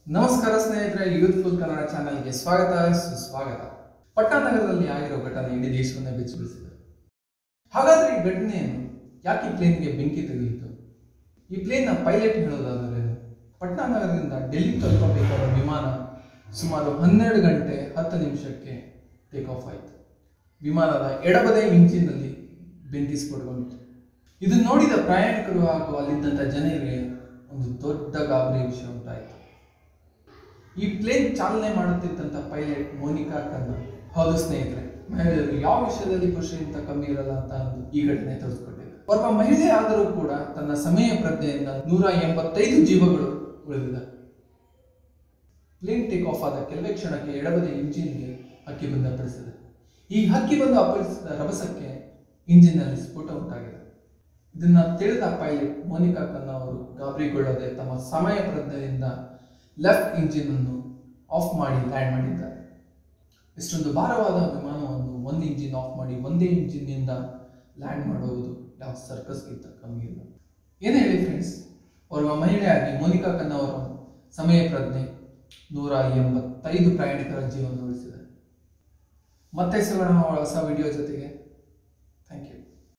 ನಮಸ್ಕಾರ ಸ್ನೇಹಿತರೆ ಯೂತ್ಫುಲ್ ಕನ್ನಡ ಚಾನೆಲ್ಗೆ ಸ್ವಾಗತ ಸುಸ್ವಾಗತ ಪಟ್ನಾ ನಗರದಲ್ಲಿ ಆಗಿರೋ ಘಟನೆ ಇಡೀ ದೇಶವನ್ನೇ ಬೆಚ್ಚಗೊಳಿಸಿದೆ ಹಾಗಾದ್ರೆ ಈ ಘಟನೆಯನ್ನು ಯಾಕೆ ಪ್ಲೇನ್ಗೆ ಬೆಂಕಿ ತೆಗೆಯಿತು ಈ ಪ್ಲೇನ್ನ ಪೈಲಟ್ ಹೇಳೋದಾದರೆ ಪಟ್ನಾ ನಗರದಿಂದ ಡೆಲ್ಲಿ ತಲುಪಬೇಕಾದ ವಿಮಾನ ಸುಮಾರು ಹನ್ನೆರಡು ಗಂಟೆ ಹತ್ತು ನಿಮಿಷಕ್ಕೆ ಟೇಕ್ ಆಫ್ ಆಯಿತು ವಿಮಾನದ ಎಡಬದಿ ಇಂಜಿನ್ನಲ್ಲಿ ಬೆಂಕಿ ಸ್ಫೋಟಗೊಂಡಿತು ಇದು ನೋಡಿದ ಪ್ರಯಾಣಿಕರು ಹಾಗೂ ಅಲ್ಲಿದ್ದಂಥ ಜನರಿಗೆ ಒಂದು ದೊಡ್ಡ ಗಾಬರಿ ವಿಷಯ ಉಂಟಾಯಿತು ಈ ಪ್ಲೇನ್ ಚಾಲನೆ ಮಾಡುತ್ತಿದ್ದಂಥ ಪೈಲಟ್ ಮೋನಿಕಾ ಖನ್ನಾ ಹೌದು ಸ್ನೇಹಿತರೆ ಮಹಿಳೆಯರು ಯಾವ ವಿಷಯದಲ್ಲಿ ಪುರುಷರಿಗಿಂತ ಕಮ್ಮಿ ಇರಲ್ಲ ಅಂತ ಒಂದು ಈ ಘಟನೆ ತೋರಿಸ್ಕೊಟ್ಟಿದೆ ಒಬ್ಬ ಮಹಿಳೆ ಆದರೂ ಕೂಡ ತನ್ನ ಸಮಯ ಪ್ರಜ್ಞೆಯಿಂದ ನೂರ ಎಂಬತ್ತೈದು ಜೀವಗಳು ಉಳಿದಿದೆ ಪ್ಲೇನ್ ಟೇಕ್ ಆಫ್ ಆದ ಕೆಲವೇ ಕ್ಷಣಕ್ಕೆ ಎಡಬದಿ ಇಂಜಿನ್ಗೆ ಹಕ್ಕಿ ಬಂದು ಅಪ್ಪಳಿಸಿದೆ ಈ ಹಕ್ಕಿ ಬಂದು ಅಪ್ಪಳಿಸಿದ ರಭಸಕ್ಕೆ ಇಂಜಿನ್ನಲ್ಲಿ ಸ್ಫೋಟ ಉಂಟಾಗಿದೆ ಇದನ್ನ ತಿಳಿದ ಪೈಲಟ್ ಮೋನಿಕಾ ಖನ್ನಾ ಅವರು ಗಾಬರಿಗೊಳ್ಳದೆ ತಮ್ಮ ಸಮಯ ಪ್ರಜ್ಞೆಯಿಂದ ಲೆಫ್ಟ್ ಇಂಜಿನ್ ಅನ್ನು ಆಫ್ ಮಾಡಿ ಲ್ಯಾಂಡ್ ಮಾಡಿದ್ದಾರೆ ಇಷ್ಟೊಂದು ಭಾರವಾದ ವಿಮಾನವನ್ನು ಒಂದು ಇಂಜಿನ್ ಆಫ್ ಮಾಡಿ ಒಂದೇ ಇಂಜಿನ್ನಿಂದ ಲ್ಯಾಂಡ್ ಮಾಡುವುದು ಯಾವ ಸರ್ಕಸ್ಗಿಂತ ಕಮ್ಮಿ ಇಲ್ಲ ಏನು ಹೇಳಿ ಫ್ರೆಂಡ್ಸ್ ಓರ್ವ ಮಹಿಳೆಯಾಗಿ ಮೋನಿಕಾ ಖನ್ನಾ ಅವರ ಸಮಯ ಪ್ರಜ್ಞೆ ನೂರ ಎಂಬತ್ತೈದು ಪ್ರಯಾಣಿಕರ ಜೀವನ ಉಳಿಸಿದೆ ಮತ್ತೆ ಸಿಗೋಣ ಹೊಸ ವಿಡಿಯೋ ಜೊತೆಗೆ